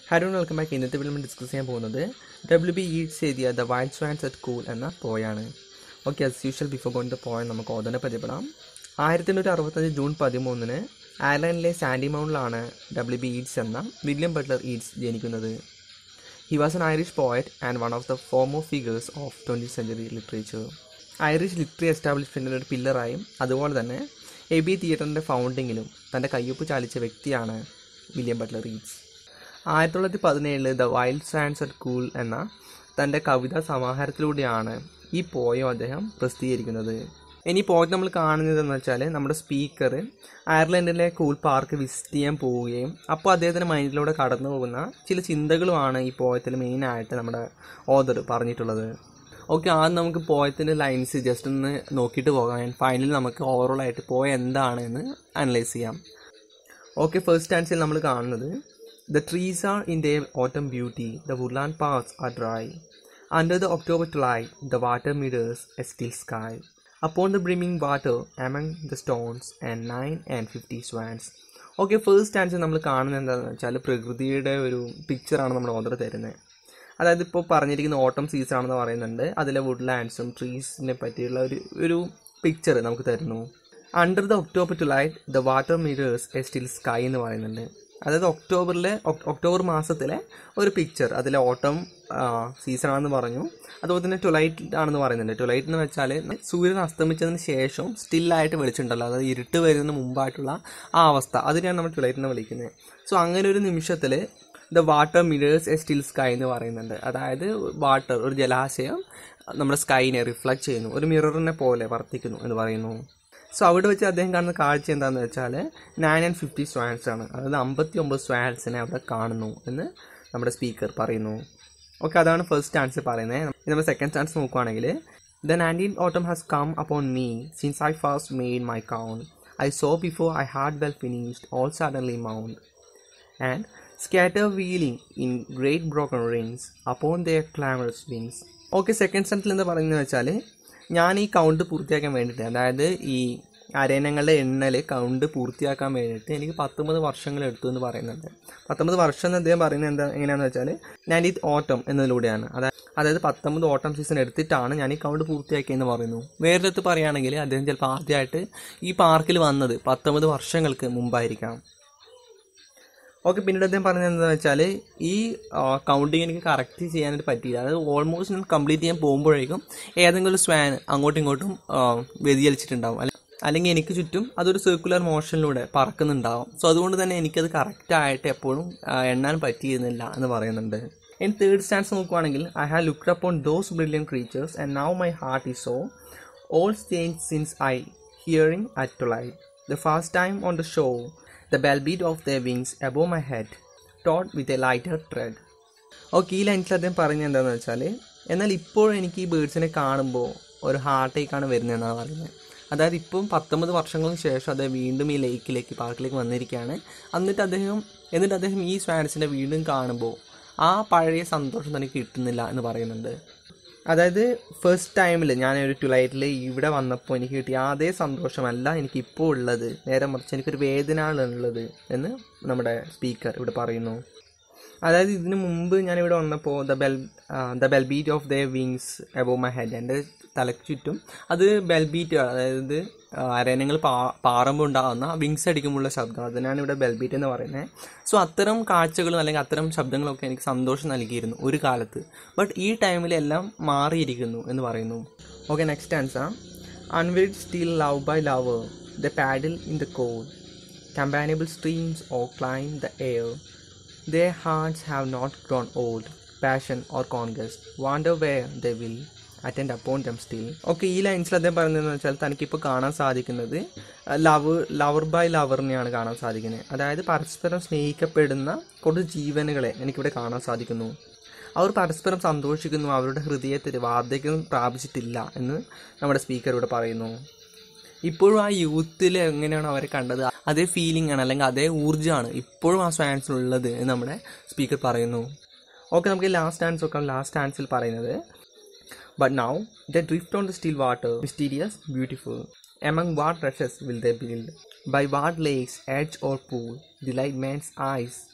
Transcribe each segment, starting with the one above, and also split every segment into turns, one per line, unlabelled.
Hello welcome back ഇന്നത്തെ film discuss ചെയ്യാൻ പോകുന്നത് ഡബ്ല്യു ബി ഈഡ്സ് എഴുതിയ the wild swans at Coole എന്ന പോയാണ് okay as usual before going the poem നമുക്ക് ഓതനെ പരിചയപ്പെടാം ആയിരത്തി എണ്ണൂറ്റി അറുപത്തഞ്ച് ജൂൺ പതിമൂന്നിന് അയർലൻഡിലെ സാൻഡി മൗണ്ടിലാണ് ഡബ്ല്യു ബി ഈഡ്സ് എന്ന വില്യം ബട്ട്ലർ ഈഡ്സ് ജനിക്കുന്നത് he was an Irish poet and one of the ഫോമോ figures of twenty century literature Irish literary എസ്റ്റാബ്ലിഷ്മെൻറ്റിൻ്റെ ഒരു പില്ലറായും അതുപോലെ തന്നെ എ ബി തിയേറ്ററിൻ്റെ ഫൗണ്ടിങ്ങിലും തൻ്റെ കയ്യൊപ്പ് ചാലിച്ച വ്യക്തിയാണ് വില്യം ബട്ട്ലർ ഈഡ്സ് ആയിരത്തി തൊള്ളായിരത്തി പതിനേഴില് the wild swans at Coole എന്ന തൻ്റെ കവിതാ സമാഹാരത്തിലൂടെയാണ് ഈ പോയം അദ്ദേഹം പ്രസിദ്ധീകരിക്കുന്നത് ഇനി പോയിട്ട് നമ്മൾ കാണുന്നതെന്ന് വെച്ചാൽ നമ്മുടെ സ്പീക്കർ അയർലൻഡിലെ കൂൾ പാർക്ക് വിസിറ്റ് ചെയ്യാൻ പോവുകയും അപ്പോൾ അദ്ദേഹത്തിൻ്റെ മൈൻഡിലൂടെ കടന്നു പോകുന്ന ചില ചിന്തകളുമാണ് ഈ പോയത്തിൽ മെയിനായിട്ട് നമ്മുടെ ഓദർ പറഞ്ഞിട്ടുള്ളത് ഓക്കെ ആദ്യം നമുക്ക് പോയത്തിൻ്റെ ലൈൻസ് ജസ്റ്റ് ഒന്ന് നോക്കിയിട്ട് പോകാം ഫൈനലി നമുക്ക് ഓവറോൾ ആയിട്ട് പോയ എന്താണ് എന്ന് അനലൈസ് ചെയ്യാം ഓക്കെ ഫസ്റ്റ് ആൻസിൽ നമ്മൾ കാണുന്നത് The trees are in their autumn beauty, the woodland paths are dry. Under the October twilight, the water mirrors a still sky. Upon the brimming water, among the stones, and nine and fifty swans. Okay first answer നമ്മൾ കാണുന്നത് എന്താണെന്ന് വെച്ചാൽ പ്രകൃതിയുടെ ഒരു പിക്ചറാണ് നമ്മൾ order തരുന്നത് അതായത് ഇപ്പോൾ പറഞ്ഞിരിക്കുന്ന ഓട്ടം സീസൺ ആണെന്ന് പറയുന്നുണ്ട് അതിലെ വുഡ്ലാൻഡ്സും ട്രീസിനെ പറ്റിയുള്ള ഒരു ഒരു പിക്ചർ നമുക്ക് തരുന്നു under the October twilight the water mirrors a still sky എന്ന് പറയുന്നുണ്ട് അതായത് ഒക്ടോബറിലെ ഒക്ടോബർ മാസത്തിലെ ഒരു പിക്ചർ അതിലെ ഓട്ടം സീസൺ ആണെന്ന് പറഞ്ഞു അതുപോലെ തന്നെ ട്വലൈറ്റ് ആണെന്ന് പറയുന്നുണ്ട് ട്വലൈറ്റ് എന്ന് വെച്ചാൽ സൂര്യൻ അസ്തമിച്ചതിന് ശേഷം സ്റ്റില്ലായിട്ട് വെളിച്ചുണ്ടല്ലോ അതായത് ഇരുട്ട് വരുന്നതിന് മുമ്പായിട്ടുള്ള ആ അവസ്ഥ അതിനെയാണ് നമ്മൾ ട്വലൈറ്റ് എന്ന് വിളിക്കുന്നത് സോ അങ്ങനെ ഒരു നിമിഷത്തിൽ the water mirrors a still sky എന്ന് പറയുന്നുണ്ട് അതായത് വാട്ടർ ഒരു ജലാശയം നമ്മുടെ സ്കൈനെ റിഫ്ലക്ട് ചെയ്യുന്നു ഒരു മിററിനെ പോലെ വർത്തിക്കുന്നു എന്ന് പറയുന്നു സോ അവിടെ വെച്ച് അദ്ദേഹം കാണുന്ന കാഴ്ച എന്താണെന്ന് വെച്ചാൽ നയൻ ആൻഡ് ഫിഫ്റ്റി സ്വാൻസ് ആണ് അതായത് അമ്പത്തി ഒമ്പത് സ്വാൻസിനെ അവിടെ കാണുന്നു എന്ന് നമ്മുടെ സ്പീക്കർ പറയുന്നു ഓക്കെ അതാണ് ഫസ്റ്റ് ആൻസർ പറയുന്നത് നമ്മൾ സെക്കൻഡ് ചാൻസ് നോക്കുവാണെങ്കിൽ the nineteen autumn has come upon me since I first made my count I saw before I had well finished all suddenly mount and scatter wheeling in great broken rings upon their clamorous wings okay second സെൻറ്റിൽ എന്താ പറയുന്നത് വെച്ചാൽ ഞാൻ ഈ count പൂർത്തിയാക്കാൻ വേണ്ടിയിട്ട് അതായത് ഈ അരയണങ്ങളുടെ എണ്ണൽ കൗണ്ട് പൂർത്തിയാക്കാൻ വേണ്ടിയിട്ട് എനിക്ക് പത്തൊമ്പത് വർഷങ്ങൾ എടുത്തു എന്ന് പറയുന്നുണ്ട് പത്തൊമ്പത് വർഷം എന്ന് അദ്ദേഹം പറയുന്നത് എന്താ എങ്ങനെയാണെന്ന് വെച്ചാൽ ഞാൻ ഈ ഓട്ടം എന്നതിലൂടെയാണ് അതായത് അതായത് പത്തൊമ്പത് ഓട്ടം സീസൺ എടുത്തിട്ടാണ് ഞാൻ ഈ കൗണ്ട് പൂർത്തിയാക്കിയെന്ന് പറയുന്നു വേറൊരിടത്ത് പറയുകയാണെങ്കിൽ അദ്ദേഹം ചിലപ്പോൾ ആദ്യമായിട്ട് ഈ പാർക്കിൽ വന്നത് പത്തൊമ്പത് വർഷങ്ങൾക്ക് മുമ്പായിരിക്കാം ഓക്കെ പിന്നീട് അദ്ദേഹം പറഞ്ഞത് എന്താണെന്ന് വെച്ചാൽ ഈ കൗണ്ടിങ് എനിക്ക് കറക്റ്റ് ചെയ്യാനായിട്ട് പറ്റിയില്ല അതായത് ഓൾമോസ്റ്റ് ഞാൻ കംപ്ലീറ്റ് ചെയ്യാൻ പോകുമ്പോഴേക്കും ഏതെങ്കിലും ഒരു സ്വാൻ അങ്ങോട്ടും ഇങ്ങോട്ടും വ്യതിചലിച്ചിട്ടുണ്ടാവും അല്ലെ അല്ലെങ്കിൽ എനിക്ക് ചുറ്റും അതൊരു സർക്കുലർ മോഷനിലൂടെ പറക്കുന്നുണ്ടാവും സോ അതുകൊണ്ട് തന്നെ എനിക്കത് കറക്റ്റായിട്ട് എപ്പോഴും എണ്ണാൻ പറ്റിയിരുന്നില്ല എന്ന് പറയുന്നുണ്ട് ഇനി തേർഡ് സ്റ്റാൻസ് നോക്കുവാണെങ്കിൽ I have looked upon those brilliant creatures and now my heart is sore all changed since I hearing at twilight the first time on the shore the bell beat of their wings above my head, taught with a lighter tread. Okay ഈ ലൈൻസിൽ അദ്ദേഹം പറഞ്ഞത് എന്താണെന്ന് വെച്ചാൽ എന്നാൽ ഇപ്പോൾ എനിക്ക് ഈ ബേഡ്സിനെ കാണുമ്പോൾ ഒരു ഹാർട്ടേക്കാണ് വരുന്നതെന്നാണ് പറയുന്നത് അതായത് ഇപ്പം പത്തൊമ്പത് വർഷങ്ങൾക്ക് ശേഷം അദ്ദേഹം വീണ്ടും ഈ ലേക്കിലേക്ക് പാർക്കിലേക്ക് വന്നിരിക്കുകയാണ് എന്നിട്ട് അദ്ദേഹം എന്നിട്ട് അദ്ദേഹം ഈ സ്വാൻസിനെ വീണ്ടും കാണുമ്പോൾ ആ പഴയ സന്തോഷം തനിക്ക് കിട്ടുന്നില്ല എന്ന് പറയുന്നുണ്ട് അതായത് ഫസ്റ്റ് ടൈമിൽ ഞാൻ ഒരു ട്വലൈറ്റിൽ ഇവിടെ വന്നപ്പോൾ എനിക്ക് കിട്ടിയ അതേ സന്തോഷമല്ല എനിക്കിപ്പോൾ ഉള്ളത് നേരെ മറിച്ച് എനിക്കൊരു വേദനയാണ് ഉള്ളത് എന്ന് നമ്മുടെ സ്പീക്കർ ഇവിടെ പറയുന്നു അതായത് ഇതിനു മുമ്പ് ഞാൻ ഇവിടെ വന്നപ്പോൾ the bell the bell beat of the wings above my head എൻ്റെ തലയ്ക്ക് ചുറ്റും അത് ബെൽ ബീറ്റ് അതായത് അരയണങ്ങൾ പാ പാറുമ്പോൾ ഉണ്ടാകുന്ന വിങ്സ് അടിക്കുമ്പോഴുള്ള ശബ്ദം അതിനാണ് ഇവിടെ ബെൽ ബീറ്റ് എന്ന് പറയുന്നത് സോ അത്തരം കാഴ്ചകളും അല്ലെങ്കിൽ അത്തരം ശബ്ദങ്ങളൊക്കെ എനിക്ക് സന്തോഷം നൽകിയിരുന്നു ഒരു കാലത്ത് ബട്ട് ഈ ടൈമിലെല്ലാം മാറിയിരിക്കുന്നു എന്ന് പറയുന്നു okay next answer unwearied still love by lover the paddle in the cold companionable streams or climb the air Their hearts have not grown old. Passion or conquest, wander where they will, attend upon them still okay ഈ ലൈൻസിൽ അദ്ദേഹം പറയുന്നതെന്ന് വെച്ചാൽ തനിക്കിപ്പോൾ കാണാൻ സാധിക്കുന്നത് love lover by ലവറിനെയാണ് കാണാൻ സാധിക്കുന്നത് അതായത് പരസ്പരം സ്നേഹിക്കപ്പെടുന്ന കുറച്ച് ജീവനുകളെ എനിക്കിവിടെ കാണാൻ സാധിക്കുന്നു അവർ പരസ്പരം സന്തോഷിക്കുന്നു അവരുടെ ഹൃദയത്തിൽ വാർദ്ധക്യം പ്രാപിച്ചിട്ടില്ല എന്ന് നമ്മുടെ സ്പീക്കർ ഇവിടെ പറയുന്നു ഇപ്പോഴും ആ യൂത്തിൽ എങ്ങനെയാണ് അവരെ കണ്ടത് അതേ ഫീലിംഗ് ആണ് അല്ലെങ്കിൽ അതേ ഊർജ്ജമാണ് ഇപ്പോഴും ആ സ്വാൻസിലുള്ളത് എന്ന് നമ്മുടെ സ്പീക്കർ പറയുന്നു ഓക്കെ നമുക്ക് ലാസ്റ്റ് ആൻസ് നോക്കാം ലാസ്റ്റ് ആൻസിൽ പറയുന്നത് but now the drift on the still water mysterious beautiful among what rushes will they build by what lake's edge or pool delight men's eyes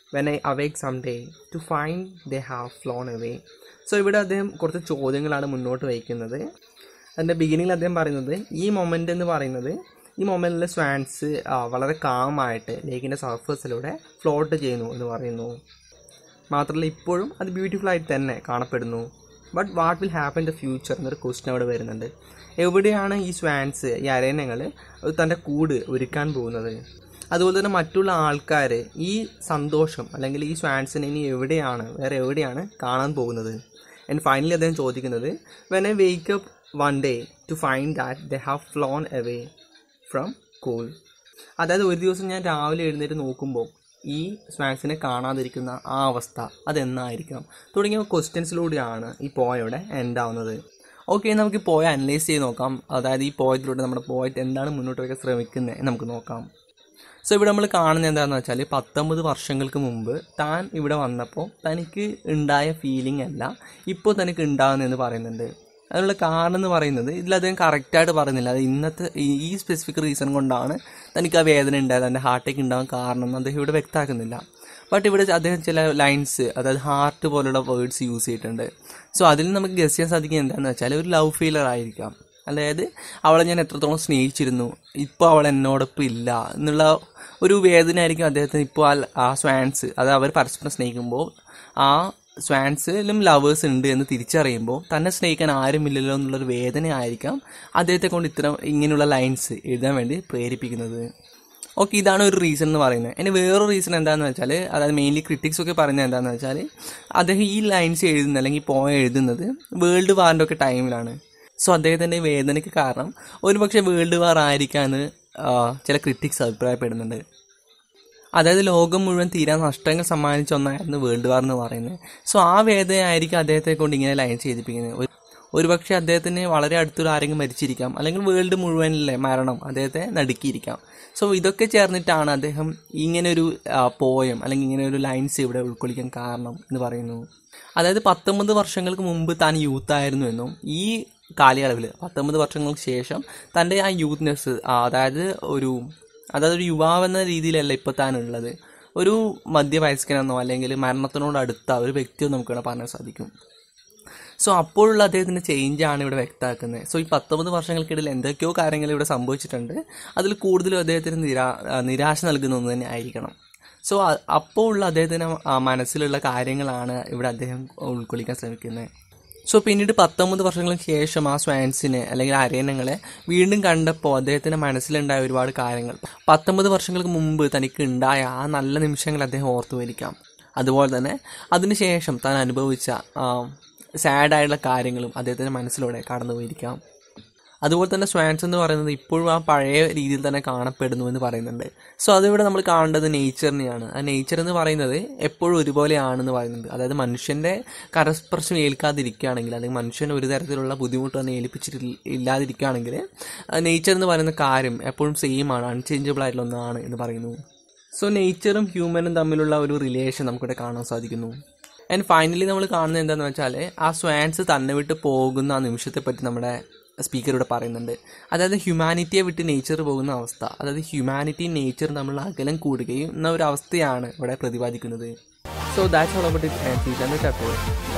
when I awake some day to find they have flown away so ഇവിടെ അദ്ദേഹം കുറച്ച് ചോദ്യങ്ങളാണ് മുന്നോട്ട് വയ്ക്കുന്നത് അതിൻ്റെ ബിഗിനിങ്ങിൽ അദ്ദേഹം പറയുന്നത് ഈ മൊമെൻ്റ് എന്ന് പറയുന്നത് ഈ മൊമെൻറ്റിൽ സ്വാൻസ് വളരെ കാമായിട്ട് ലേക്കിൻ്റെ സർഫസിലൂടെ ഫ്ലോട്ട് ചെയ്യുന്നു എന്ന് പറയുന്നു മാത്രമല്ല ഇപ്പോഴും അത് ബ്യൂട്ടിഫുൾ ആയിട്ട് തന്നെ കാണപ്പെടുന്നു but what will happen the future എന്നൊരു ക്വസ്റ്റ്യൻ അവിടെ വരുന്നുണ്ട് എവിടെയാണ് ഈ സ്വാൻസ് ഈ അരയണങ്ങൾ തൻ്റെ കൂട് ഒരുക്കാൻ പോകുന്നത് അതുപോലെ തന്നെ മറ്റുള്ള ആൾക്കാർ ഈ സന്തോഷം അല്ലെങ്കിൽ ഈ സ്വാൻസിനെ ഇനി എവിടെയാണ് വേറെ എവിടെയാണ് കാണാൻ പോകുന്നത് ആൻഡ് ഫൈനലി അദ്ദേഹം ചോദിക്കുന്നത് when I wake up one day to find that they have flown away from Coole അതായത് ഒരു ദിവസം ഞാൻ രാവിലെ എഴുന്നേറ്റ് നോക്കുമ്പോൾ ഈ സ്വാൻസിനെ കാണാതിരിക്കുന്ന ആ അവസ്ഥ അതെന്നായിരിക്കണം തുടങ്ങിയ ക്വസ്റ്റ്യൻസിലൂടെയാണ് ഈ പോയയുടെ എൻഡ് ആവുന്നത് ഓക്കെ നമുക്ക് പോയ അനലൈസ് ചെയ്ത് നോക്കാം അതായത് ഈ പോയത്തിലൂടെ നമ്മുടെ പോയിട്ട് എന്താണ് മുന്നോട്ട് വയ്ക്കാൻ ശ്രമിക്കുന്നത് നമുക്ക് നോക്കാം സോ ഇവിടെ നമ്മൾ കാണുന്നത് എന്താണെന്ന് വെച്ചാൽ പത്തൊമ്പത് വർഷങ്ങൾക്ക് മുമ്പ് താൻ ഇവിടെ വന്നപ്പോൾ തനിക്ക് ഉണ്ടായ ഫീലിംഗ് അല്ല ഇപ്പോൾ തനിക്ക് ഉണ്ടാകുന്നതെന്ന് പറയുന്നുണ്ട് അതിനുള്ള കാരണം എന്ന് പറയുന്നത് ഇതിൽ അദ്ദേഹം കറക്റ്റായിട്ട് പറയുന്നില്ല അത് ഇന്നത്തെ ഈ- ഈ സ്പെസിഫിക് റീസൺ കൊണ്ടാണ് തനിക്ക് ആ വേദന ഉണ്ടായത് എൻ്റെ ഹാർട്ടേക്ക് ഉണ്ടാകാൻ കാരണം എന്ന് അദ്ദേഹം ഇവിടെ വ്യക്തമാക്കുന്നില്ല ബട്ട് ഇവിടെ അദ്ദേഹം ചില ലൈൻസ് അതായത് ഹാർട്ട് പോലുള്ള വേർഡ്സ് യൂസ് ചെയ്തിട്ടുണ്ട് സോ അതിൽ നമുക്ക് ഗസ് ചെയ്യാൻ സാധിക്കുക എന്താണെന്ന് വെച്ചാൽ ഒരു ലവ് ഫെയിലർ ആയിരിക്കാം അതായത് അവളെ ഞാൻ എത്രത്തോളം സ്നേഹിച്ചിരുന്നു ഇപ്പോൾ അവൾ എന്നോടൊപ്പം ഇല്ല എന്നുള്ള ഒരു വേദനയായിരിക്കും അദ്ദേഹത്തിന് ഇപ്പോൾ ആ ആ സ്വാൻസ് അത് അവർ പരസ്പരം സ്നേഹിക്കുമ്പോൾ ആ സ്വാൻസിലും ലവേഴ്സ് ഉണ്ട് എന്ന് തിരിച്ചറിയുമ്പോൾ തന്നെ സ്നേഹിക്കാൻ ആരുമില്ലല്ലോ എന്നുള്ളൊരു വേദനയായിരിക്കാം അദ്ദേഹത്തെ കൊണ്ട് ഇത്തരം ഇങ്ങനെയുള്ള ലൈൻസ് എഴുതാൻ വേണ്ടി പ്രേരിപ്പിക്കുന്നത് ഓക്കെ ഇതാണ് ഒരു റീസൺ എന്ന് പറയുന്നത് ഇനി വേറൊരു റീസൺ എന്താണെന്ന് വെച്ചാൽ അതായത് മെയിൻലി ക്രിറ്റിക്സ് ഒക്കെ പറയുന്നത് എന്താണെന്ന് വെച്ചാൽ അദ്ദേഹം ഈ ലൈൻസ് എഴുതുന്നത് അല്ലെങ്കിൽ പോയ എഴുതുന്നത് വേൾഡ് വാറിൻ്റെ ഒക്കെ ടൈമിലാണ് സോ അദ്ദേഹത്തിൻ്റെ വേദനയ്ക്ക് കാരണം ഒരുപക്ഷെ വേൾഡ് വാർ ആയിരിക്കാമെന്ന് ആ, ചില ക്രിറ്റിക്സ് അഭിപ്രായപ്പെടുന്നുണ്ട് അതായത് ലോകം മുഴുവൻ തീരാൻ നഷ്ടങ്ങൾ സമ്മാനിച്ച ഒന്നായിരുന്നു വേൾഡ് വാർ എന്ന് പറയുന്നത് സോ ആ വേദനയായിരിക്കും അദ്ദേഹത്തെ കൊണ്ട് ഇങ്ങനെ ലൈൻ ചെയ്തിപ്പിക്കുന്നത് ഒരു- ഒരുപക്ഷെ അദ്ദേഹത്തിന് വളരെ അടുത്തുള്ള ആരെങ്കിലും മരിച്ചിരിക്കാം അല്ലെങ്കിൽ വേൾഡ് മുഴുവനിലെ മരണം അദ്ദേഹത്തെ നടുക്കിയിരിക്കാം സോ ഇതൊക്കെ ചേർന്നിട്ടാണ് അദ്ദേഹം ഇങ്ങനൊരു പോയം അല്ലെങ്കിൽ ഇങ്ങനെ ഒരു ലൈൻസ് ഇവിടെ ഉൾക്കൊള്ളിക്കാൻ കാരണം എന്ന് പറയുന്നു അതായത് പത്തൊമ്പത് വർഷങ്ങൾക്ക് മുമ്പ് താൻ യൂത്ത് ആയിരുന്നു എന്നും ഈ കാലയളവിൽ പത്തൊമ്പത് വർഷങ്ങൾക്ക് ശേഷം തൻ്റെ ആ യൂത്ത്നെസ് അതായത് ഒരു അതായത് ഒരു യുവാവെന്ന രീതിയിലല്ല ഇപ്പോൾ താനുള്ളത് ഒരു മധ്യവയസ്കനെന്നോ അല്ലെങ്കിൽ മരണത്തിനോട് അടുത്ത ഒരു വ്യക്തിയോ നമുക്ക് ഇവിടെ പറയാൻ സാധിക്കും സോ അപ്പോഴുള്ള അദ്ദേഹത്തിൻ്റെ ചേഞ്ചാണ് ഇവിടെ വ്യക്തമാക്കുന്നത് സോ ഈ പത്തൊമ്പത് വർഷങ്ങൾക്കിടയിൽ എന്തൊക്കെയോ കാര്യങ്ങൾ ഇവിടെ സംഭവിച്ചിട്ടുണ്ട് അതിൽ കൂടുതലും അദ്ദേഹത്തിന് നിരാ ആ, നിരാശ നൽകുന്ന ഒന്ന് തന്നെ ആയിരിക്കണം സോ അപ്പോൾ ഉള്ള അദ്ദേഹത്തിന് ആ മനസ്സിലുള്ള കാര്യങ്ങളാണ് ഇവിടെ അദ്ദേഹം ഉൾക്കൊള്ളിക്കാൻ ശ്രമിക്കുന്നത് സോ പിന്നീട് പത്തൊമ്പത് വർഷങ്ങൾക്ക് ശേഷം ആ സ്വാൻസിനെ അല്ലെങ്കിൽ അരയണങ്ങളെ വീണ്ടും കണ്ടപ്പോൾ അദ്ദേഹത്തിൻ്റെ മനസ്സിലുണ്ടായ ഒരുപാട് കാര്യങ്ങൾ പത്തൊമ്പത് വർഷങ്ങൾക്ക് മുമ്പ് തനിക്ക് ഉണ്ടായ ആ നല്ല നിമിഷങ്ങൾ അദ്ദേഹം ഓർത്തു വരിക്കാം അതുപോലെ തന്നെ അതിനുശേഷം താൻ അനുഭവിച്ച സാഡായിട്ടുള്ള കാര്യങ്ങളും അദ്ദേഹത്തിൻ്റെ മനസ്സിലൂടെ കടന്നു പോയിരിക്കാം അതുപോലെ തന്നെ സ്വാൻസ് എന്ന് പറയുന്നത് ഇപ്പോഴും ആ പഴയ രീതിയിൽ തന്നെ കാണപ്പെടുന്നു എന്ന് പറയുന്നുണ്ട് സോ അതിവിടെ നമ്മൾ കാണേണ്ടത് നേച്ചറിനെയാണ് ആ നേച്ചർ എന്ന് പറയുന്നത് എപ്പോഴും ഒരുപോലെയാണെന്ന് പറയുന്നുണ്ട് അതായത് മനുഷ്യൻ്റെ കരസ്പർശം ഏൽക്കാതിരിക്കുകയാണെങ്കിൽ അല്ലെങ്കിൽ മനുഷ്യൻ ഒരു തരത്തിലുള്ള ബുദ്ധിമുട്ട് തന്നെ ഏൽപ്പിച്ചിട്ട് ഇല്ലാതിരിക്കുകയാണെങ്കിൽ നേച്ചർ എന്ന് പറയുന്ന കാര്യം എപ്പോഴും സെയിം ആണ് അൺചേഞ്ചബിൾ ആയിട്ടുള്ള ഒന്നാണ് എന്ന് പറയുന്നു സോ നേച്ചറും ഹ്യൂമനും തമ്മിലുള്ള ഒരു റിലേഷൻ നമുക്കിവിടെ കാണാൻ സാധിക്കുന്നു ആൻഡ് ഫൈനലി നമ്മൾ കാണുന്നത് എന്താണെന്ന് വെച്ചാൽ ആ സ്വാൻസ് തന്നെ വിട്ട് പോകുന്ന ആ നിമിഷത്തെ പറ്റി നമ്മുടെ സ്പീക്കർ ഇവിടെ പറയുന്നുണ്ട് അതായത് ഹ്യൂമാനിറ്റിയെ വിട്ട് നേച്ചർ പോകുന്ന അവസ്ഥ അതായത് ഹ്യൂമാനിറ്റി നേച്ചർ തമ്മിലുള്ള അകലം കൂടുകയും എന്ന ഒരു അവസ്ഥയാണ് ഇവിടെ പ്രതിപാദിക്കുന്നത് so that's all about it chapter